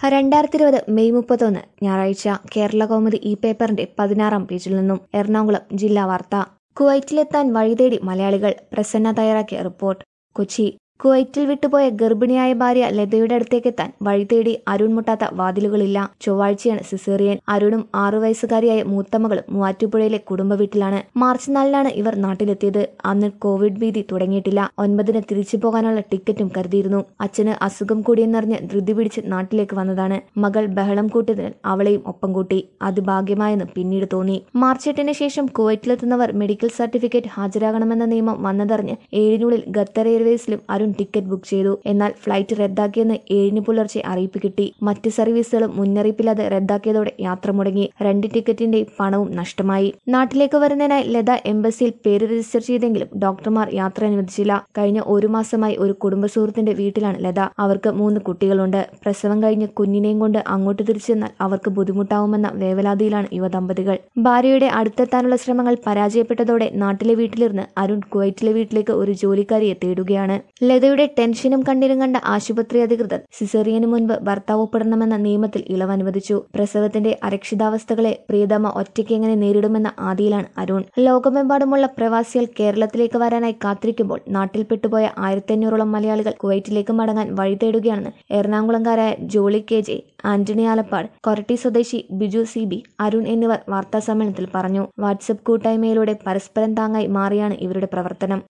രണ്ടായിരത്തി ഇരുപത് മെയ് മുപ്പത്തൊന്ന് ഞായറാഴ്ച കേരള കൗമുദി ഈ പേപ്പറിന്റെ പതിനാറാം പേജിൽ നിന്നും എറണാകുളം ജില്ലാ വാർത്ത കുവൈറ്റിലെത്താൻ വഴിതേടി മലയാളികൾ പ്രസന്ന തയ്യാറാക്കിയ റിപ്പോർട്ട് കൊച്ചി കുവൈറ്റിൽ വിട്ടുപോയ ഗർഭിണിയായ ഭാര്യ ലതയുടെ അടുത്തേക്കെത്താൻ വഴിതേടി അരുൺ മുട്ടാത്ത വാതിലുകളില്ല ചൊവ്വാഴ്ചയാണ് സിസേറിയൻ അരുണും ആറു വയസ്സുകാരിയായ മൂത്തമകളും മൂവാറ്റുപുഴയിലെ കുടുംബ വീട്ടിലാണ് മാർച്ച് നാലിനാണ് ഇവർ നാട്ടിലെത്തിയത് അന്ന് കോവിഡ് ഭീതി തുടങ്ങിയിട്ടില്ല ഒൻപതിന് തിരിച്ചു പോകാനുള്ള ടിക്കറ്റും കരുതിയിരുന്നു അച്ഛന് അസുഖം കൂടിയെന്നറിഞ്ഞ് ധൃതി പിടിച്ച് നാട്ടിലേക്ക് വന്നതാണ് മകൾ ബഹളം കൂട്ടിയതിനാൽ അവളെയും ഒപ്പം കൂട്ടി അത് ഭാഗ്യമായെന്ന് പിന്നീട് തോന്നി മാർച്ച് എട്ടിന് ശേഷം കുവൈറ്റിലെത്തുന്നവർ മെഡിക്കൽ സർട്ടിഫിക്കറ്റ് ഹാജരാകണമെന്ന നിയമം വന്നതറിഞ്ഞ് ഏഴിനുള്ളിൽ ഖത്തർ എയർവേസിലും അരുൺ ടിക്കറ്റ് ബുക്ക് ചെയ്തു എന്നാൽ ഫ്ലൈറ്റ് റദ്ദാക്കിയെന്ന് ഏഴിന് പുലർച്ചെ അറിയിപ്പ് കിട്ടി മറ്റ് സർവീസുകളും മുന്നറിയിപ്പില്ലാതെ റദ്ദാക്കിയതോടെ യാത്ര മുടങ്ങി രണ്ട് ടിക്കറ്റിന്റെ പണവും നഷ്ടമായി നാട്ടിലേക്ക് വരുന്നതിനായി ലത എംബസിയിൽ പേര് രജിസ്റ്റർ ചെയ്തെങ്കിലും ഡോക്ടർമാർ യാത്ര അനുവദിച്ചില്ല കഴിഞ്ഞ ഒരു മാസമായി ഒരു കുടുംബ സുഹൃത്തിന്റെ വീട്ടിലാണ് ലത അവർക്ക് മൂന്ന് കുട്ടികളുണ്ട് പ്രസവം കഴിഞ്ഞ് കുഞ്ഞിനെയും കൊണ്ട് അങ്ങോട്ട് തിരിച്ചെന്നാൽ അവർക്ക് ബുദ്ധിമുട്ടാവുമെന്ന വേവലാതിയിലാണ് യുവ ദമ്പതികൾ ഭാര്യയുടെ അടുത്തെത്താനുള്ള ശ്രമങ്ങൾ പരാജയപ്പെട്ടതോടെ നാട്ടിലെ വീട്ടിലിരുന്ന് അരുൺ കുവൈറ്റിലെ വീട്ടിലേക്ക് ഒരു ജോലിക്കാരിയെ തേടുകയാണ് ലതയുടെ ടെൻഷനും കണ്ണീരും കണ്ട ആശുപത്രി അധികൃതർ സിസേറിയന് മുൻപ് ഭർത്താവ് പെടണമെന്ന നിയമത്തിൽ ഇളവ് അനുവദിച്ചു പ്രസവത്തിന്റെ അരക്ഷിതാവസ്ഥകളെ പ്രിയതമ ഒറ്റയ്ക്ക് എങ്ങനെ നേരിടുമെന്ന ആദിയിലാണ് അരുൺ ലോകമെമ്പാടുമുള്ള പ്രവാസികൾ കേരളത്തിലേക്ക് വരാനായി കാത്തിരിക്കുമ്പോൾ നാട്ടിൽ പെട്ടുപോയ ആയിരത്തി അഞ്ഞൂറോളം മലയാളികൾ കുവൈറ്റിലേക്ക് മടങ്ങാൻ വഴി തേടുകയാണെന്ന് എറണാകുളംകാരായ ജോളി കെ ജെ ആന്റണി ആലപ്പാട് കൊരട്ടി സ്വദേശി ബിജു സി ബി അരുൺ എന്നിവർ വാർത്താസമ്മേളനത്തിൽ പറഞ്ഞു വാട്സപ്പ് കൂട്ടായ്മയിലൂടെ പരസ്പരം താങ്ങായി മാറിയാണ് ഇവരുടെ പ്രവർത്തനം